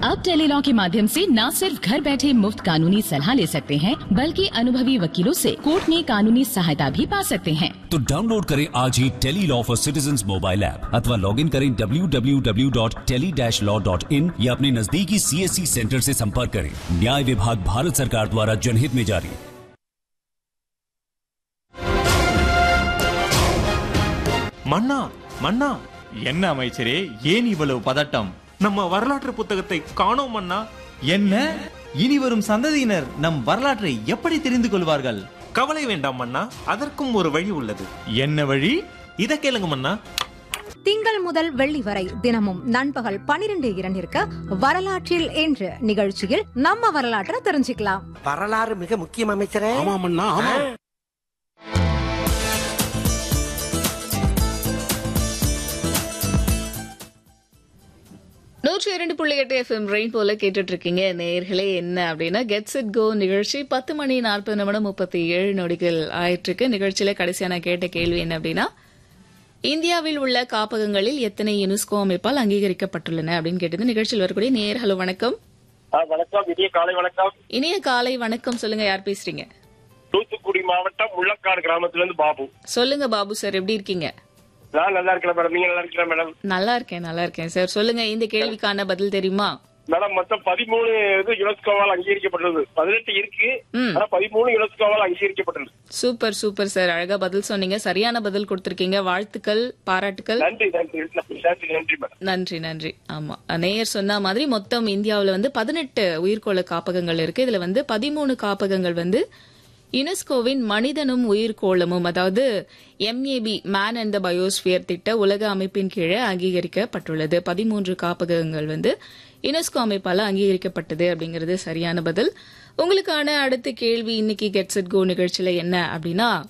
अब टेलीलॉ के माध्यम से न सिर्फ घर बैठे मुफ्त कानूनी सलाह ले सकते हैं बल्कि अनुभवी वकीलों से कोर्ट में कानूनी सहायता भी पा सकते हैं तो डाउनलोड करें आज ही tele law for citizen mobile app अथवा लॉग इन करें www.tele-law.in या अपने नजदीकी सीएससी सेंटर से संपर्क करें न्याय विभाग भारत सरकार द्वारा जनहित में जारी மன்னா மன்னா என்ன அமைச்சரே ஏன் இவ்வளவு பதட்டம் நம்ம வரலாற்று புத்தகத்தை காணோம் மன்னா என்ன இனி வரும் சந்ததியினர் நம் வரலாற்றை எப்படி தெரிந்து கொள்வார்கள் கவலை வேண்டாம் மன்னா அதற்கும் ஒரு வழி உள்ளது என்ன வழி இத கேளுங்க மன்னா திங்கள் முதல் வெள்ளி வரை தினமும் நண்பகல் பனிரெண்டு இரண்டிற்கு வரலாற்றில் என்று நிகழ்ச்சியில் நம்ம வரலாற்றை தெரிஞ்சுக்கலாம் வரலாறு மிக முக்கியம் அமைச்சரே ஆமாமண்ணா ஆமா நூற்றி இரண்டு புள்ளி எட்டு எஃப்எம் ரெயின் போல கேட்டுட்டு இருக்கீங்க நேர்களே என்ன அப்படின்னா கெட்ஸ் இட் கோ நிகழ்ச்சி பத்து மணி நாற்பது நிமிடம் முப்பத்தி ஏழு நொடிகள் ஆயிட்டு இருக்கு நிகழ்ச்சியில கடைசியா நான் கேட்ட கேள்வி என்ன அப்படின்னா இந்தியாவில் உள்ள காப்பகங்களில் எத்தனை யுனெஸ்கோ அமைப்பால் அங்கீகரிக்கப்பட்டுள்ளன அப்படின்னு கேட்டது நிகழ்ச்சியில் வரக்கூடிய நேர் ஹலோ வணக்கம் வணக்கம் இனிய காலை வணக்கம் இனிய காலை வணக்கம் சொல்லுங்க யார் பேசுறீங்க தூத்துக்குடி மாவட்டம் முள்ளக்காடு கிராமத்துல இருந்து பாபு சொல்லுங்க பாபு சார் எப்படி இருக்கீங்க நான் நல்லா இருக்கிறேன் மேடம் நீங்க நல்லா இருக்கிறேன் மேடம் நல்லா இருக்கேன் நல்லா இருக்கேன் சார் சொல்லுங்க இந்த கேள்விக்கான பதில் தெரியுமா மேடம் மொத்தம் பதிமூணு இது யுனெஸ்கோவால் அங்கீகரிக்கப்பட்டுள்ளது பதினெட்டு இருக்கு ம். ஆனா பதிமூணு யுனெஸ்கோவால் அங்கீகரிக்கப்பட்டுள்ளது சூப்பர் சூப்பர் சார் அழகா பதில் சொன்னீங்க சரியான பதில் கொடுத்திருக்கீங்க வாழ்த்துக்கள் பாராட்டுக்கள் நன்றி நன்றி நன்றி நன்றி மேடம் நன்றி நன்றி ஆமா நேயர் சொன்ன மாதிரி மொத்தம் இந்தியாவுல வந்து பதினெட்டு உயிர்கோள காப்பகங்கள் இருக்கு இதுல வந்து பதிமூணு காப்பகங்கள் வந்து யுனெஸ்கோவின் மனிதனும் உயிர்கோளமும் அதாவது MAB man and the biosphere திட்ட உலக அமைப்பின் கீழே அங்கீகரிக்கப்பட்டுள்ளது பதிமூன்று காப்பகங்கள் வந்து யுனெஸ்கோ அமைப்பால அங்கீகரிக்கப்பட்டது அப்படிங்கிறது சரியான பதில் உங்களுக்கான அடுத்த கேள்வி இன்னைக்கு கெட்ஸ் இட் கோ நிகழ்ச்சியில என்ன அப்படின்னா